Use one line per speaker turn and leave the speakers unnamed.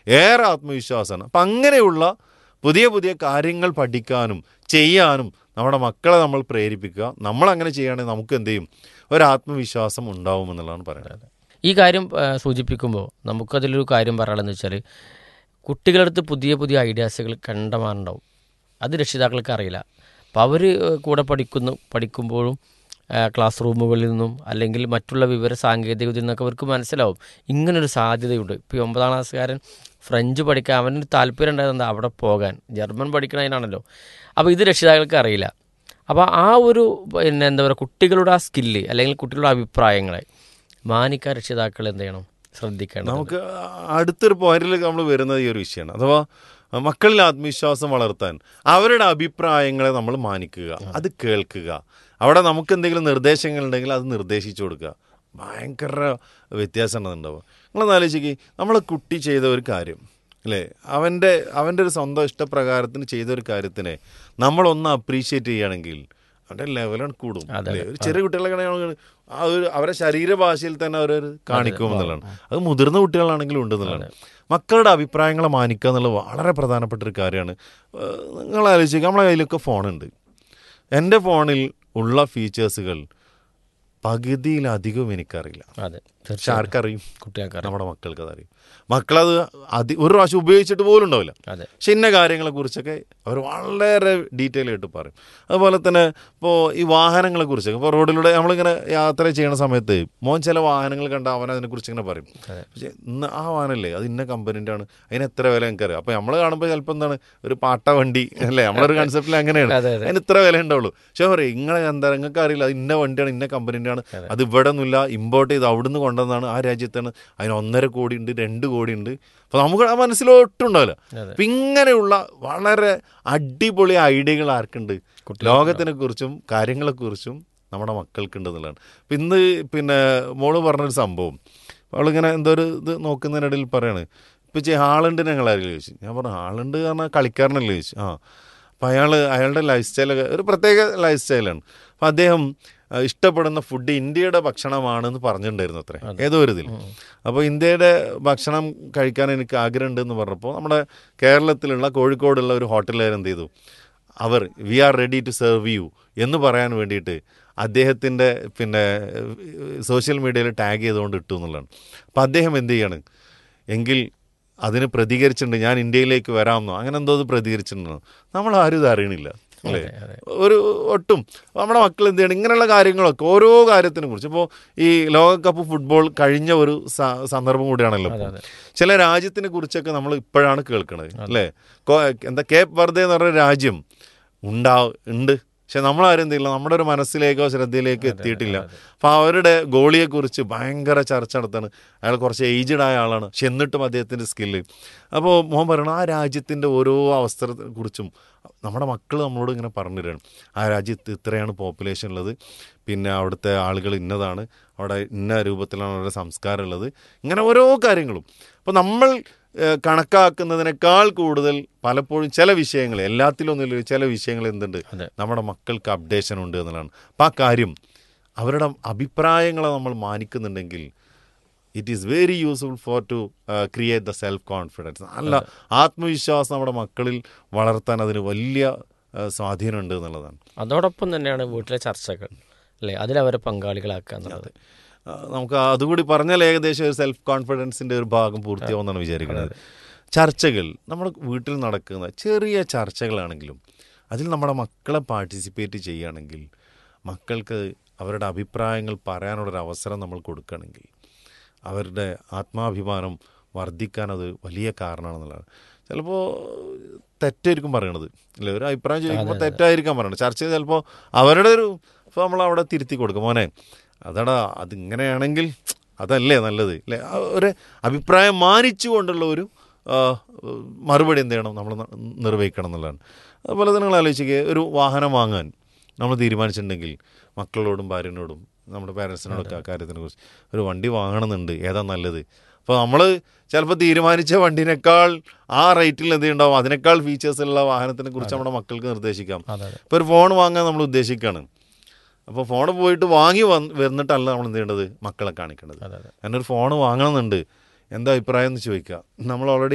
ഏറെ ആത്മവിശ്വാസമാണ് അപ്പം അങ്ങനെയുള്ള പുതിയ പുതിയ കാര്യങ്ങൾ പഠിക്കാനും ചെയ്യാനും നമ്മുടെ മക്കളെ നമ്മൾ പ്രേരിപ്പിക്കുക നമ്മൾ അങ്ങനെ ചെയ്യുകയാണെങ്കിൽ നമുക്ക് എന്ത് ചെയ്യും ഒരു ആത്മവിശ്വാസം ഉണ്ടാവുമെന്നുള്ളതാണ് പറയുന്നത്
ഈ കാര്യം ആ, സൂചിപ്പിക്കുമ്പോൾ നമുക്കതിലൊരു കാര്യം പറയാനുള്ളതെന്ന് വെച്ചാൽ കുട്ടികളുടെ അടുത്ത് പുതിയ പുതിയ ഐഡിയാസുകൾ കണ്ടമാനുണ്ടാവും അത് രക്ഷിതാക്കൾക്ക് അറിയില്ല അപ്പോൾ അവർ കൂടെ പഠിക്കുന്നു പഠിക്കുമ്പോഴും ആ, ക്ലാസ് റൂമുകളിൽ നിന്നും അല്ലെങ്കിൽ മറ്റുള്ള വിവര സാങ്കേതിക വിദ്യയിൽ നിന്നൊക്കെ അവർക്ക് മനസ്സിലാവും ഇങ്ങനൊരു സാധ്യതയുണ്ട് ഇപ്പോൾ ഈ ഒമ്പതാം ക്ലാസ്സുകാരൻ ഫ്രഞ്ച് പഠിക്കാൻ അവനൊരു താല്പര്യം ഉണ്ടായത് അവിടെ പോകാൻ ജർമ്മൻ പഠിക്കണതിനാണല്ലോ അപ്പോൾ ഇത് രക്ഷിതാക്കൾക്ക് അറിയില്ല അപ്പോൾ ആ ഒരു പിന്നെ എന്താ പറയുക കുട്ടികളുടെ ആ സ്കില്ല് അല്ലെങ്കിൽ കുട്ടികളുടെ അഭിപ്രായങ്ങളെ മാനിക്കാൻ രക്ഷിതാക്കൾ എന്ത് ചെയ്യണം ശ്രദ്ധിക്കണം
നമുക്ക് അടുത്തൊരു പോയിന്റിൽ നമ്മൾ വരുന്നത് ഈ ഒരു വിഷയമാണ് അഥവാ മക്കളിൽ ആത്മവിശ്വാസം വളർത്താൻ അവരുടെ അഭിപ്രായങ്ങളെ നമ്മൾ മാനിക്കുക അത് കേൾക്കുക അവിടെ നമുക്ക് എന്തെങ്കിലും നിർദ്ദേശങ്ങൾ ഉണ്ടെങ്കിൽ അത് നിർദ്ദേശിച്ചു കൊടുക്കുക ഭയങ്കര വ്യത്യാസം ഉണ്ടാവുക നിങ്ങളൊന്ന് ആലോചിക്കുക നമ്മളെ കുട്ടി ചെയ്ത ഒരു കാര്യം അല്ലേ അവൻ്റെ അവൻ്റെ ഒരു സ്വന്തം ഇഷ്ടപ്രകാരത്തിന് ചെയ്ത ഒരു കാര്യത്തിനെ നമ്മളൊന്ന് അപ്രീഷിയേറ്റ് ചെയ്യുകയാണെങ്കിൽ അവൻ്റെ ലെവലാണ് കൂടും അല്ലേ ഒരു ചെറിയ കുട്ടികളെ ആ ഒരു അവരെ ശരീരഭാഷയിൽ തന്നെ അവർ കാണിക്കുമെന്നുള്ളതാണ് അത് മുതിർന്ന കുട്ടികളാണെങ്കിലും ഉണ്ടെന്നുള്ളതാണ് മക്കളുടെ അഭിപ്രായങ്ങളെ മാനിക്കുക എന്നുള്ളത് വളരെ പ്രധാനപ്പെട്ട ഒരു കാര്യമാണ് ഏഹ് നിങ്ങൾ ആലോചിക്കുക നമ്മളെ കയ്യിലൊക്കെ ഫോണുണ്ട് എൻ്റെ ഫോണിൽ ഉള്ള ഫീച്ചേഴ്സുകൾ പകുതിയിലധികവും എനിക്കറിയില്ല
അതെ
പക്ഷെ ആർക്കറിയും
കുട്ടികൾക്ക്
നമ്മുടെ മക്കൾക്ക് അതറിയും മക്കളത് അതി ഒരു പ്രാവശ്യം ഉപയോഗിച്ചിട്ട് പോലും ഉണ്ടാവില്ല
അതെ
പക്ഷെ ഇന്ന കാര്യങ്ങളെക്കുറിച്ചൊക്കെ അവർ വളരെ ഡീറ്റെയിൽ ആയിട്ട് പറയും അതുപോലെ തന്നെ ഇപ്പോൾ ഈ വാഹനങ്ങളെ കുറിച്ചൊക്കെ ഇപ്പോൾ റോഡിലൂടെ നമ്മളിങ്ങനെ യാത്ര ചെയ്യണ സമയത്ത് മോൻ ചില വാഹനങ്ങൾ കണ്ട അവൻ അതിനെക്കുറിച്ച് ഇങ്ങനെ പറയും പക്ഷേ ഇന്ന് ആ വാഹനമല്ലേ അത് ഇന്ന കമ്പനീൻ്റെ ആണ് അതിന് എത്ര വില എനിക്കറിയാം അപ്പോൾ നമ്മൾ കാണുമ്പോൾ ചിലപ്പോൾ എന്താണ് ഒരു പാട്ട വണ്ടി അല്ലേ നമ്മളൊരു കൺസെപ്റ്റിൽ അങ്ങനെയാണ്
അതെ, അതെ.
അതിന് ഇത്ര വില ഉണ്ടാവുള്ളൂ പക്ഷേ പറയും ഇങ്ങനെ എന്താ നിങ്ങൾക്ക് അറിയില്ല അത് ഇന്ന വണ്ടിയാണ് ഇന്ന കമ്പനീൻ്റെ ആണ് അത് ഇവിടെ ഒന്നുമില്ല ഇമ്പോർട്ട് ചെയ്ത് അവിടുന്ന് കൊണ്ടുവന്നതാണ് ആ രാജ്യത്താണ് അതിന് ഒന്നര കോടി ഉണ്ട് രണ്ട് കോടി ഉണ്ട് അപ്പോൾ നമുക്ക് ആ മനസ്സിലൊട്ടും ഉണ്ടാവില്ല
അതെ.
അപ്പം ഇങ്ങനെയുള്ള വളരെ അടിപൊളി ഐഡിയകൾ ആർക്കുണ്ട് ലോകത്തിനെ കുറിച്ചും കാര്യങ്ങളെക്കുറിച്ചും നമ്മുടെ മക്കൾക്കുണ്ടെന്നുള്ളതാണ് അപ്പം ഇന്ന് പിന്നെ മോള് പറഞ്ഞൊരു സംഭവം അവളിങ്ങനെ എന്തോ ഒരു ഇത് നോക്കുന്നതിനിടയിൽ പറയാണ് ഇപ്പം ചെ ഹാളുണ്ട് ഞങ്ങൾ ആരെങ്കിലും ചോദിച്ചു ഞാൻ പറഞ്ഞു ഹാളുണ്ട് പറഞ്ഞാൽ കളിക്കാരനല്ലേ ചോദിച്ചു ആ അപ്പം അയാൾ അയാളുടെ ലൈഫ് സ്റ്റൈലൊക്കെ ഒരു പ്രത്യേക ലൈഫ് സ്റ്റൈലാണ് അപ്പം അദ്ദേഹം ആ, ഇഷ്ടപ്പെടുന്ന ഫുഡ് ഇന്ത്യയുടെ ഭക്ഷണമാണെന്ന് പറഞ്ഞിട്ടുണ്ടായിരുന്നു അത്രേ ഏതോ ഒരു ഇതിൽ അപ്പോൾ ഇന്ത്യയുടെ ഭക്ഷണം കഴിക്കാൻ എനിക്ക് ആഗ്രഹമുണ്ട് എന്ന് പറഞ്ഞപ്പോൾ നമ്മുടെ കേരളത്തിലുള്ള കോഴിക്കോടുള്ള ഒരു ഹോട്ടലുകാർ എന്ത് ചെയ്തു അവർ we are ready to serve you എന്ന് പറയാൻ വേണ്ടിയിട്ട് അദ്ദേഹത്തിൻ്റെ പിന്നെ സോഷ്യൽ മീഡിയയിൽ ടാഗ് ചെയ്തുകൊണ്ട് ഇട്ടു എന്നുള്ളതാണ് അപ്പം അദ്ദേഹം എന്ത് ചെയ്യാണ് എങ്കിൽ അതിന് പ്രതികരിച്ചിട്ടുണ്ട് ഞാൻ ഇന്ത്യയിലേക്ക് വരാമെന്നോ അങ്ങനെ എന്തോ ഇത് പ്രതികരിച്ചിട്ടുണ്ടോ നമ്മൾ ആരും ഇത് അറിയണില്ല അല്ലേ ഒരു ഒട്ടും നമ്മുടെ മക്കൾ എന്ത് ചെയ്യണം ഇങ്ങനെയുള്ള കാര്യങ്ങളൊക്കെ ഓരോ കാര്യത്തിനെ കുറിച്ച് ഇപ്പോൾ ഈ ലോകകപ്പ് ഫുട്ബോൾ കഴിഞ്ഞ ഒരു സ- സന്ദർഭം കൂടിയാണല്ലോ ഇപ്പോൾ. ചില രാജ്യത്തിനെ കുറിച്ചൊക്കെ നമ്മൾ ഇപ്പോഴാണ് കേൾക്കുന്നത് അല്ലേ കോ- എന്താ കേപ്പ് വെറുതെ എന്ന് പറഞ്ഞ രാജ്യം ഉണ്ടാ ഉണ്ട് പക്ഷെ നമ്മളാരും എന്തില്ല നമ്മുടെ ഒരു മനസ്സിലേക്കോ ശ്രദ്ധയിലേക്കോ എത്തിയിട്ടില്ല അപ്പോൾ അവരുടെ ഗോളിയെക്കുറിച്ച് ഭയങ്കര ചർച്ച നടത്താണ് അയാൾ കുറച്ച് ഏജ്ഡ് ആയ ആളാണ് പക്ഷെ എന്നിട്ടും അദ്ദേഹത്തിൻ്റെ സ്കില്ല് അപ്പോൾ മോൻ പറയണം ആ രാജ്യത്തിൻ്റെ ഓരോ അവസരത്തെക്കുറിച്ചും നമ്മുടെ മക്കൾ നമ്മളോട് ഇങ്ങനെ പറഞ്ഞു തരാണ് ആ രാജ്യത്ത് ഇത്രയാണ് പോപ്പുലേഷൻ ഉള്ളത് പിന്നെ അവിടുത്തെ ആളുകൾ ഇന്നതാണ് അവിടെ ഇന്ന രൂപത്തിലാണ് അവരുടെ സംസ്കാരം ഉള്ളത് ഇങ്ങനെ ഓരോ കാര്യങ്ങളും അപ്പോൾ നമ്മൾ ഏഹ്, കണക്കാക്കുന്നതിനേക്കാൾ കൂടുതൽ പലപ്പോഴും ചില വിഷയങ്ങൾ എല്ലാത്തിലും ഒന്നുമില്ല ചില വിഷയങ്ങൾ എന്തുണ്ട്
അതെ.
നമ്മുടെ മക്കൾക്ക് അപ്ഡേഷൻ ഉണ്ട് എന്നുള്ളതാണ് അപ്പം ആ കാര്യം അവരുടെ അഭിപ്രായങ്ങളെ നമ്മൾ മാനിക്കുന്നുണ്ടെങ്കിൽ it is very useful for to create the self confidence നല്ല ആത്മവിശ്വാസം നമ്മുടെ മക്കളിൽ വളർത്താൻ അതിന് വലിയ ആ, സ്വാധീനമുണ്ട് എന്നുള്ളതാണ്
അതോടൊപ്പം തന്നെയാണ് വീട്ടിലെ ചർച്ചകൾ അല്ലേ അതിലവരെ പങ്കാളികളാക്കുക എന്നുള്ളത്
ആ, നമുക്ക് അതുകൂടി പറഞ്ഞാൽ ഏകദേശം ഒരു സെൽഫ് കോൺഫിഡൻസിൻ്റെ ഒരു ഭാഗം പൂർത്തിയാവുമെന്നാണ് വിചാരിക്കുന്നത് ചർച്ചകൾ നമ്മുടെ വീട്ടിൽ നടക്കുന്ന ചെറിയ ചർച്ചകളാണെങ്കിലും അതിൽ നമ്മുടെ മക്കളെ പാർട്ടിസിപ്പേറ്റ് ചെയ്യുകയാണെങ്കിൽ മക്കൾക്ക് അവരുടെ അഭിപ്രായങ്ങൾ പറയാനുള്ളൊരു അവസരം നമ്മൾ കൊടുക്കുകയാണെങ്കിൽ അവരുടെ ആത്മാഭിമാനം വർദ്ധിക്കാൻ അത് വലിയ കാരണമാണെന്നുള്ളതാണ് ചിലപ്പോൾ തെറ്റായിരിക്കും പറയണത് അല്ലേ ഒരു അഭിപ്രായം ചോദിക്കുമ്പോൾ തെറ്റായിരിക്കാം പറയണത് ചർച്ച ചെയ്ത് ചിലപ്പോൾ അവരുടെ ഒരു ഇപ്പോൾ നമ്മൾ അവിടെ തിരുത്തി കൊടുക്കും മോനെ അതാടാ അതിങ്ങനെയാണെങ്കിൽ അതല്ലേ നല്ലത് അല്ലേ ആ ഒരു അഭിപ്രായം മാനിച്ചുകൊണ്ടുള്ള ഒരു ആ, മറുപടി എന്ത് ചെയ്യണം നമ്മൾ ന- നിർവഹിക്കണം എന്നുള്ളതാണ് അതുപോലെ തന്നെ നിങ്ങൾ ആലോചിക്കുക ഒരു വാഹനം വാങ്ങാൻ നമ്മൾ തീരുമാനിച്ചിട്ടുണ്ടെങ്കിൽ മക്കളോടും ഭാര്യനോടും നമ്മുടെ പാരൻസിനോടൊക്കെ ആ കാര്യത്തിനെ കുറിച്ച് ഒരു വണ്ടി വാങ്ങണമെന്നുണ്ട് ഏതാ നല്ലത് അപ്പോൾ നമ്മൾ ചിലപ്പോൾ തീരുമാനിച്ച വണ്ടിനേക്കാൾ ആ റേറ്റിൽ എന്ത് ഉണ്ടാവും അതിനേക്കാൾ ഫീച്ചേഴ്സ് ഉള്ള വാഹനത്തിനെ കുറിച്ച് നമ്മുടെ മക്കൾക്ക് നിർദ്ദേശിക്കാം
അതെ
ഇപ്പോൾ ഒരു ഫോൺ വാങ്ങാൻ നമ്മൾ ഉദ്ദേശിക്കുകയാണ് അപ്പോൾ ഫോൺ പോയിട്ട് വാങ്ങി വന്ന് വരുന്നിട്ടല്ല നമ്മൾ എന്ത് ചെയ്യേണ്ടത് മക്കളെ കാണിക്കേണ്ടത്
അതെ അതെ
ഞാനൊരു ഫോൺ വാങ്ങണമെന്നുണ്ട് എന്താ അഭിപ്രായം എന്ന് ചോദിക്കുക നമ്മൾ ഓൾറെഡി